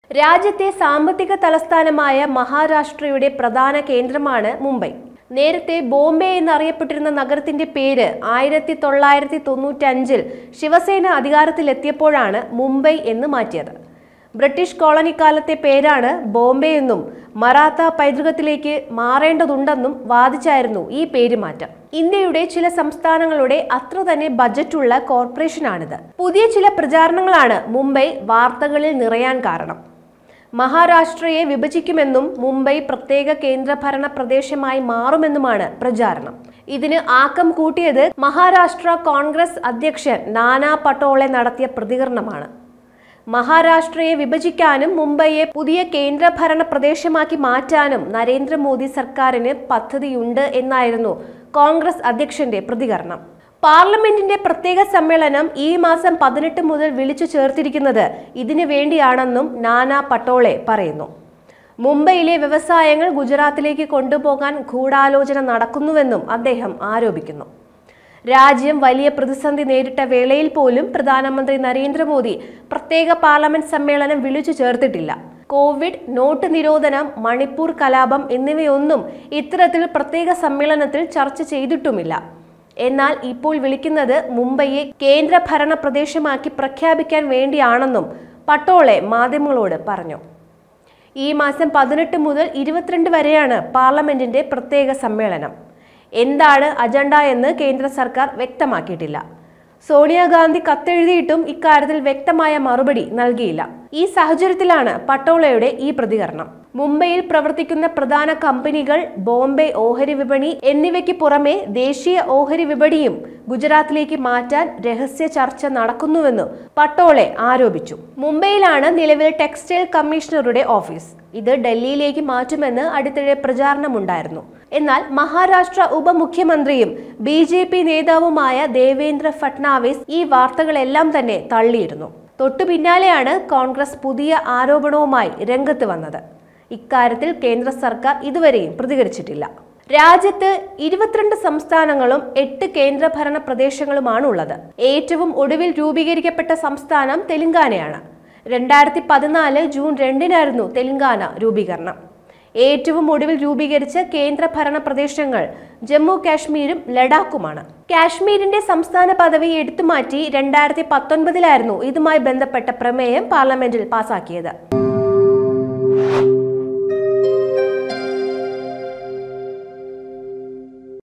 രാജ്യത്തെ സാമ്പത്തിക തലസ്ഥാനമായ മഹാരാഷ്ട്രയുടെ പ്രധാന കേന്ദ്രമാണ് മുംബൈ നേരത്തെ ബോംബെ എന്നറിയപ്പെട്ടിരുന്ന നഗരത്തിന്റെ പേര് ആയിരത്തി തൊള്ളായിരത്തി തൊണ്ണൂറ്റഞ്ചിൽ ശിവസേന അധികാരത്തിലെത്തിയപ്പോഴാണ് മുംബൈ എന്ന് മാറ്റിയത് ബ്രിട്ടീഷ് കോളനി കാലത്തെ പേരാണ് ബോംബെ എന്നും മറാത്ത പൈതൃകത്തിലേക്ക് മാറേണ്ടതുണ്ടെന്നും വാദിച്ചായിരുന്നു ഈ പേരുമാറ്റം ഇന്ത്യയുടെ ചില സംസ്ഥാനങ്ങളുടെ അത്ര തന്നെ ബജറ്റുള്ള കോർപ്പറേഷനാണിത് പുതിയ ചില പ്രചാരണങ്ങളാണ് മുംബൈ വാർത്തകളിൽ നിറയാൻ കാരണം മഹാരാഷ്ട്രയെ വിഭജിക്കുമെന്നും മുംബൈ പ്രത്യേക കേന്ദ്രഭരണ പ്രദേശമായി മാറുമെന്നുമാണ് പ്രചാരണം ഇതിന് ആക്കം കൂട്ടിയത് മഹാരാഷ്ട്ര കോൺഗ്രസ് അധ്യക്ഷൻ നാനാ പട്ടോളെ നടത്തിയ പ്രതികരണമാണ് മഹാരാഷ്ട്രയെ വിഭജിക്കാനും മുംബൈയെ പുതിയ കേന്ദ്രഭരണ പ്രദേശമാക്കി മാറ്റാനും നരേന്ദ്രമോദി സർക്കാരിന് പദ്ധതിയുണ്ട് എന്നായിരുന്നു കോൺഗ്രസ് അധ്യക്ഷന്റെ പ്രതികരണം പാർലമെന്റിന്റെ പ്രത്യേക സമ്മേളനം ഈ മാസം പതിനെട്ട് മുതൽ വിളിച്ചു ചേർത്തിരിക്കുന്നത് ഇതിനു വേണ്ടിയാണെന്നും നാനാ പട്ടോളെ പറയുന്നു മുംബൈയിലെ വ്യവസായങ്ങൾ ഗുജറാത്തിലേക്ക് കൊണ്ടുപോകാൻ ഗൂഢാലോചന നടക്കുന്നുവെന്നും അദ്ദേഹം ആരോപിക്കുന്നു രാജ്യം വലിയ പ്രതിസന്ധി നേരിട്ട വേളയിൽ പോലും പ്രധാനമന്ത്രി നരേന്ദ്രമോദി പ്രത്യേക പാർലമെന്റ് സമ്മേളനം വിളിച്ചു ചേർത്തിട്ടില്ല കോവിഡ് നോട്ട് നിരോധനം മണിപ്പൂർ കലാപം എന്നിവയൊന്നും ഇത്തരത്തിൽ പ്രത്യേക സമ്മേളനത്തിൽ ചർച്ച ചെയ്തിട്ടുമില്ല എന്നാൽ ഇപ്പോൾ വിളിക്കുന്നത് മുംബൈയെ കേന്ദ്രഭരണ പ്രദേശമാക്കി പ്രഖ്യാപിക്കാൻ വേണ്ടിയാണെന്നും പട്ടോളെ മാധ്യമങ്ങളോട് പറഞ്ഞു ഈ മാസം പതിനെട്ട് മുതൽ ഇരുപത്തിരണ്ട് വരെയാണ് പാർലമെന്റിന്റെ പ്രത്യേക സമ്മേളനം എന്താണ് അജണ്ട എന്ന് കേന്ദ്ര സർക്കാർ വ്യക്തമാക്കിയിട്ടില്ല സോണിയാഗാന്ധി കത്തെഴുതിയിട്ടും ഇക്കാര്യത്തിൽ വ്യക്തമായ മറുപടി നൽകിയില്ല ഈ സാഹചര്യത്തിലാണ് പട്ടോളയുടെ ഈ പ്രതികരണം മുംബൈയിൽ പ്രവർത്തിക്കുന്ന പ്രധാന കമ്പനികൾ ബോംബെ ഓഹരി വിപണി എന്നിവയ്ക്ക് പുറമെ ദേശീയ ഓഹരി വിപണിയും ഗുജറാത്തിലേക്ക് മാറ്റാൻ രഹസ്യ ചർച്ച നടക്കുന്നുവെന്ന് പട്ടോളെ ആരോപിച്ചു മുംബൈയിലാണ് നിലവിൽ ടെക്സ്റ്റൈൽ കമ്മീഷണറുടെ ഓഫീസ് ഇത് ഡൽഹിയിലേക്ക് മാറ്റുമെന്ന് അടുത്തിടെ പ്രചാരണമുണ്ടായിരുന്നു എന്നാൽ മഹാരാഷ്ട്ര ഉപമുഖ്യമന്ത്രിയും ബി ജെ പി നേതാവുമായ ദേവേന്ദ്ര ഫട്നാവിസ് ഈ വാർത്തകളെല്ലാം തന്നെ തള്ളിയിരുന്നു തൊട്ടു പിന്നാലെയാണ് കോൺഗ്രസ് പുതിയ ആരോപണവുമായി രംഗത്ത് വന്നത് ഇക്കാര്യത്തിൽ കേന്ദ്ര സർക്കാർ ഇതുവരെയും പ്രതികരിച്ചിട്ടില്ല രാജ്യത്ത് ഇരുപത്തിരണ്ട് സംസ്ഥാനങ്ങളും എട്ട് കേന്ദ്രഭരണ പ്രദേശങ്ങളുമാണ് ഉള്ളത് ഏറ്റവും ഒടുവിൽ രൂപീകരിക്കപ്പെട്ട സംസ്ഥാനം തെലങ്കാനയാണ് രണ്ടായിരത്തി പതിനാല് ജൂൺ രണ്ടിനായിരുന്നു തെലങ്കാന രൂപീകരണം ഏറ്റവും ഒടുവിൽ രൂപീകരിച്ച കേന്ദ്രഭരണ പ്രദേശങ്ങൾ ജമ്മു കാശ്മീരും ലഡാക്കുമാണ് കാശ്മീരിന്റെ സംസ്ഥാന പദവി എടുത്തുമാറ്റി രണ്ടായിരത്തി പത്തൊൻപതിലായിരുന്നു ഇതുമായി ബന്ധപ്പെട്ട പ്രമേയം പാർലമെന്റിൽ പാസാക്കിയത്